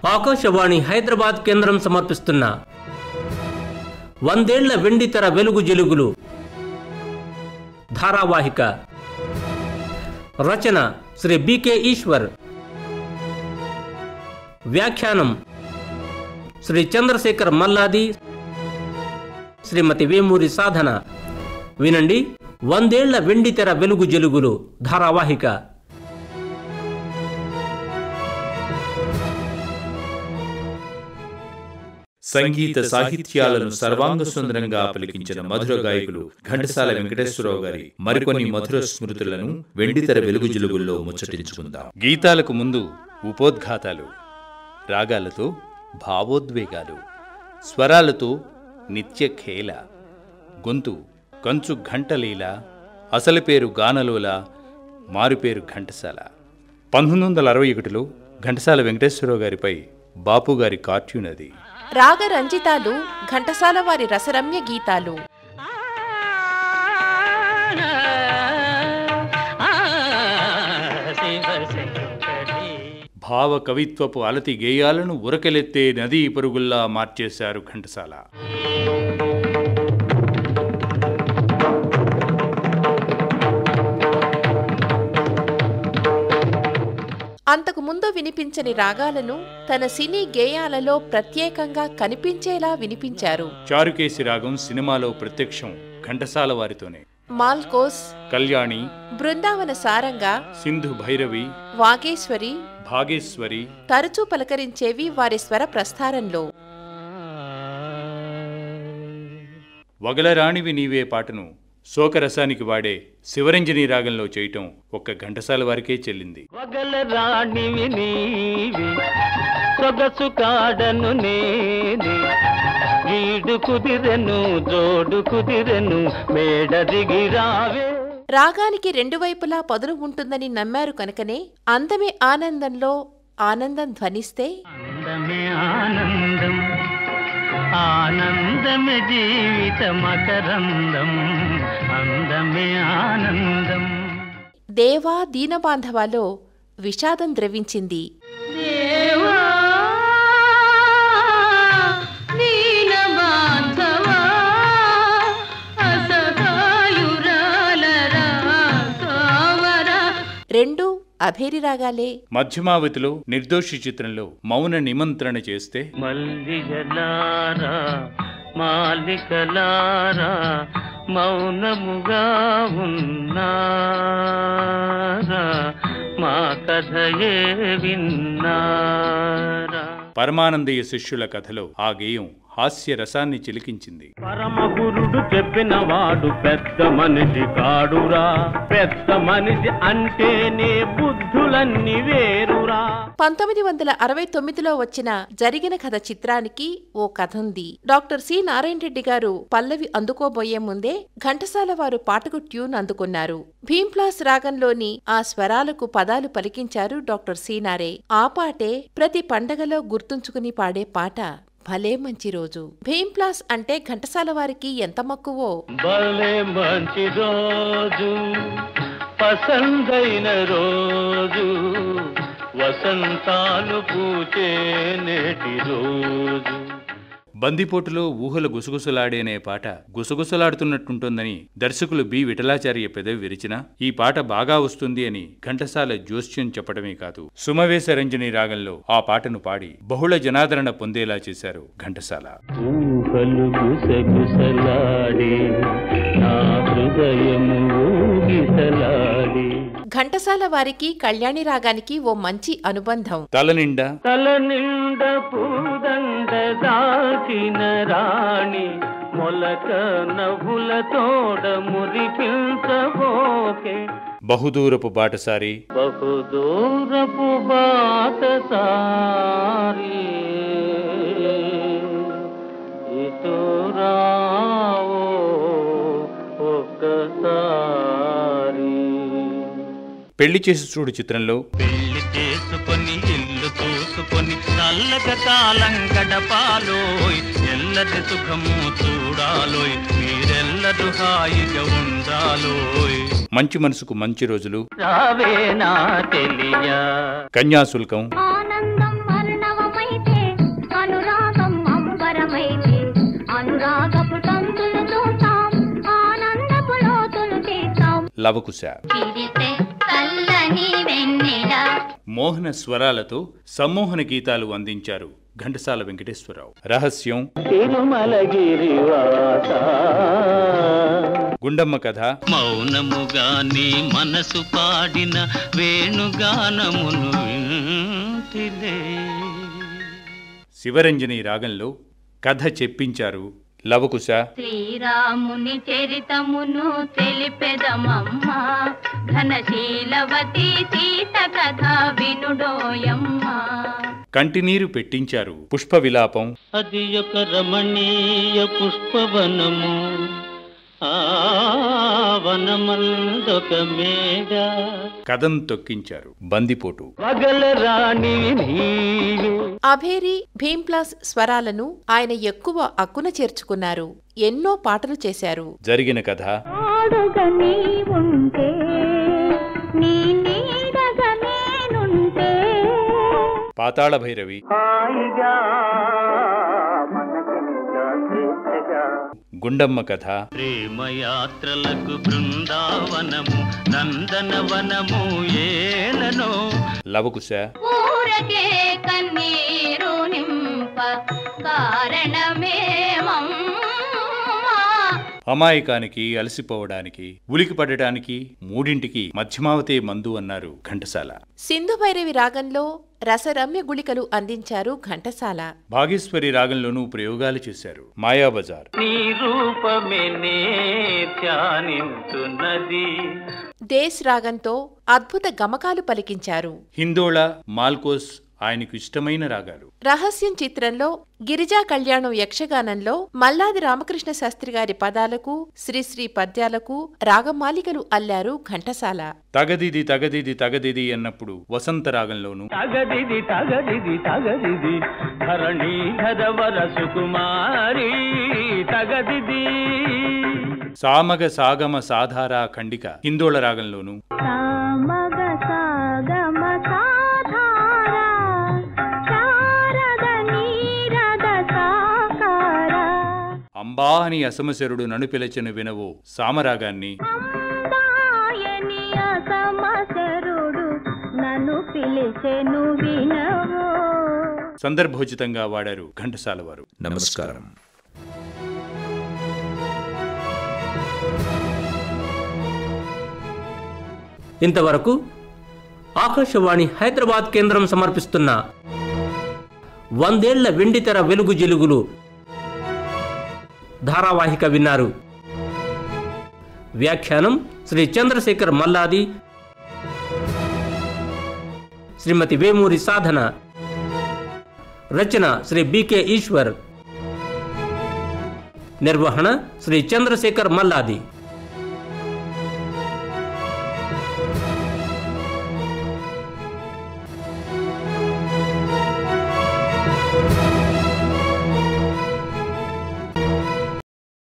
ఆకాశవాణి హైదరాబాద్ కేంద్రం సమర్పిస్తున్న వందేళ్ల వెండితెర వెలుగు జెలుగులు ధారావాహిక రచన శ్రీ బికే ఈశ్వర్ వ్యాఖ్యానం శ్రీ చంద్రశేఖర్ మల్లాది శ్రీమతి వేమూరి సాధన వినండి వందేళ్ల వెండితెర వెలుగు జెలుగులు ధారావాహిక సంగీత సాహిత్యాలను సర్వాంగ సుందరంగా పలికించిన మధుర గాయకులు ఘంటసాల వెంకటేశ్వరరావు గారి మరికొన్ని మధుర స్మృతులను వెండితెర వెలుగు జిలుగుల్లో ముచ్చటించుకుందాం గీతాలకు ముందు ఉపోద్ఘాతాలు రాగాలతో భావోద్వేగాలు స్వరాలతో నిత్య ఖేల గొంతు కంచు ఘంటలీల అసలు పేరు గానలోల మారుపేరు ఘంటసాల పంతొమ్మిది వందల అరవై ఒకటిలో ఘంటసాల వెంకటేశ్వరరావు గారిపై బాపు గారి కార్టూన్ అది రాగ రంజితాలు ఘంటసాల వారి రసరమ్య గీతాలు భావ కవిత్వపు అలతి గేయాలను ఉరకలెత్తే నదీ పరుగుల్లా మార్చేశారు ఘంటసాల అంతకు ముందు వినిపించని రాగాలను తన సినీ గేయాలలో ప్రత్యేకంగా కనిపించేలా వినిపించారు చారుకేసి రాగం సినిమాలో ప్రత్యక్షం ఘంటసాల వారితోనే మాల్కోస్ కళ్యాణి బృందావన సారంగా సింధు భైరవి వాగేశ్వరి భాగేశ్వరి తరచూ పలకరించేవి వారి స్వర ప్రస్థారంలో వగలరాణివి నీవే పాటను శోకరసానికి వాడే శివరంజని రాగంలో చేయటం ఒక్క ఘంటసాల వారికే చెల్లింది వగల రాణివి నీవి సొగసు కాడను నేనే వీడు కుదిరెను జోడు కుదిరెను మేడ దిగి రావే రాగానికి రెండు వైపులా పదును ఉంటుందని నమ్మారు కనుకనే అందమే ఆనందంలో ఆనందం ధ్వనిస్తే అందమే ఆనందం ఆనందమే జీవిత మకరందం అందమే ఆనందం దేవా దీనబాంధవాలో విషాదం ద్రవించింది దేవా నీలబాంధవా అసహాయురాలరా కావరా రెండు అభేరి రాగాలే మధ్యమావతిలో నిర్దోషి చిత్రంలో మౌన నిమంత్రణ చేస్తే మల్లిగలారా మాలికలారా మౌనముగా ఉన్నారా మా కథయే విన్నారా పరమానందయ్య శిష్యుల కథలో ఆ గేయం హాస్య రసాన్ని చిలికించింది పరమగురుడు చెప్పిన వాడు పెద్ద మనిషి కాడురా పెద్ద మనిషి అంటేనే బుద్ధులన్నీ వేరురా పంతొమ్మిది వందల అరవై తొమ్మిదిలో వచ్చిన జరిగిన కథ చిత్రానికి ఓ కథ ఉంది డాక్టర్ సి నారాయణ రెడ్డి గారు పల్లవి అందుకోబోయే ముందే ఘంటసాల వారు పాటకు ట్యూన్ అందుకున్నారు భీంప్లాస్ రాగంలోని ఆ స్వరాలకు పదాలు పలికించారు డాక్టర్ సీనారే ఆ పాటే ప్రతి పండగలో గుర్తుంచుకుని పాడే పాట భలే మంచి రోజు భీంప్లాస్ అంటే ఘంటసాల వారికి ఎంత మక్కువో భలే మంచి రోజు పసందైన రోజు వసంతాలు పూచే నేటి రోజు బందిపోటులో ఊహలు గుసగుసలాడేనే పాట గుసగుసలాడుతున్నట్టుంటుందని దర్శకులు బి విఠలాచార్య పెదవి విరిచినా ఈ పాట బాగా వస్తుంది అని ఘంటసాల జోస్యం చెప్పడమే కాదు సుమవేశ రంజని రాగంలో ఆ పాటను పాడి బహుళ జనాదరణ పొందేలా చేశారు ఘంటసాల ఊహలు గుసగుసలాడే నా హృదయము ఊగిసలాడే ఘంటసాల వారికి కళ్యాణి రాగానికి ఓ మంచి అనుబంధం తలనిండా తల నిండ పూదండ దాచిన రాణి మొలక నవ్వుల తోడ మురిపించబోకే బహుదూరపు బాటసారి బహుదూరపు బాట సారి ఇటు రావో ఒక్కసారి పెళ్లి చేసి చూడు చిత్రంలో పెళ్లి చేసుకొని ఇల్లు చూసుకొని చల్లగా కాలం గడపాలోయ్ ఎల్లటి సుఖము చూడాలోయ్ మీరెల్లరూ హాయిగా ఉండాలోయ్ మంచి మనసుకు మంచి రోజులు రావే నా తెలియ కన్యాశుల్కం ఆనందం అర్ణవమై లవకుశ చిరిసె చల్లని వెన్నెల మోహన స్వరాలతో సమ్మోహన గీతాలు అందించారు ఘంటసాల వెంకటేశ్వరరావు రహస్యం గుండమ్మ కథ మౌనముగాని మనసు పాడిన వేణుగానమును వింటిలే శివరంజని రాగంలో కథ చెప్పించారు లవకుశ శ్రీరాముని చరితమును తెలిపెదమమ్మ ఘనశీలవతి సీత కథ వినుడోయమ్మ కంటినీరు పెట్టించారు పుష్ప విలాపం అది ఒక రమణీయ పుష్పవనము ఆ వనమందొక మేడ కథం తొక్కించారు బందిపోటు పగల రాణి నీవే అభేరి భీంప్లాస్ స్వరాలను ఆయన ఎక్కువ అక్కున చేర్చుకున్నారు ఎన్నో పాటలు చేశారు జరిగిన కథ ఆడుగా నీ ఉంటే నీ నీడగా నేనుంటే పాతాళ భైరవి హాయిగా మనకింకా స్వేచ్ఛగా గుండమ్మ కథ ప్రేమయాత్రలకు బృందావనము నందనవనము ఏలనో లవకుశ ఊరకే కన్నీరు నింప కారణమేమమ్మా అమాయకానికి అలసిపోవడానికి ఉలికి పడటానికి మూడింటికి మధ్యమావతే మందు అన్నారు ఘంటసాల సింధు భైరవి రాగంలో రసరమ్య గుళికలు అందించారు ఘంటసాల భాగేశ్వరి రాగంలోనూ ప్రయోగాలు చేశారు మాయాబజార్ నీ రూపమే నే ధ్యానించున్నది దేశ్ రాగంతో అద్భుత గమకాలు పలికించారు హిందోళ మాల్కోస్ ఆయనకు ఇష్టమైన రాగాలు రహస్యం చిత్రంలో గిరిజా కళ్యాణం యక్షగానంలో మల్లాది రామకృష్ణ శాస్త్రి గారి పదాలకు శ్రీశ్రీ పద్యాలకు రాగమాలికలు అల్లారు ఘంటసాల తగదిది తగదిది తగదిది అన్నప్పుడు వసంత రాగంలోను తగదిది తగదిది తగదిది ధరణీధరవర సుకుమారి తగదిది సామగ సాగమ సాధార ఖండిక హిందోళ రాగంలోను సామగ సాగమ సాధార శారద నీరద సాకార అంబా అని అసమశరుడు నన్ను పిలచిన వినవో సామరాగాన్ని అంబాయని అసమశరుడు నన్ను పిలిచెను వినవో సందర్భోచితంగా వాడారు ఘంటసాల వారు నమస్కారం ఇంతవరకు ఆకాశవాణి హైదరాబాద్ కేంద్రం సమర్పిస్తున్న వందేళ్ల వెండితెర వెలుగు జిలుగులు ధారావాహిక విన్నారు వ్యాఖ్యానం శ్రీ చంద్రశేఖర్ మల్లాది శ్రీమతి వేమూరి సాధన రచన శ్రీ బికే ఈశ్వర్ నిర్వహణ శ్రీ చంద్రశేఖర్ మల్లాది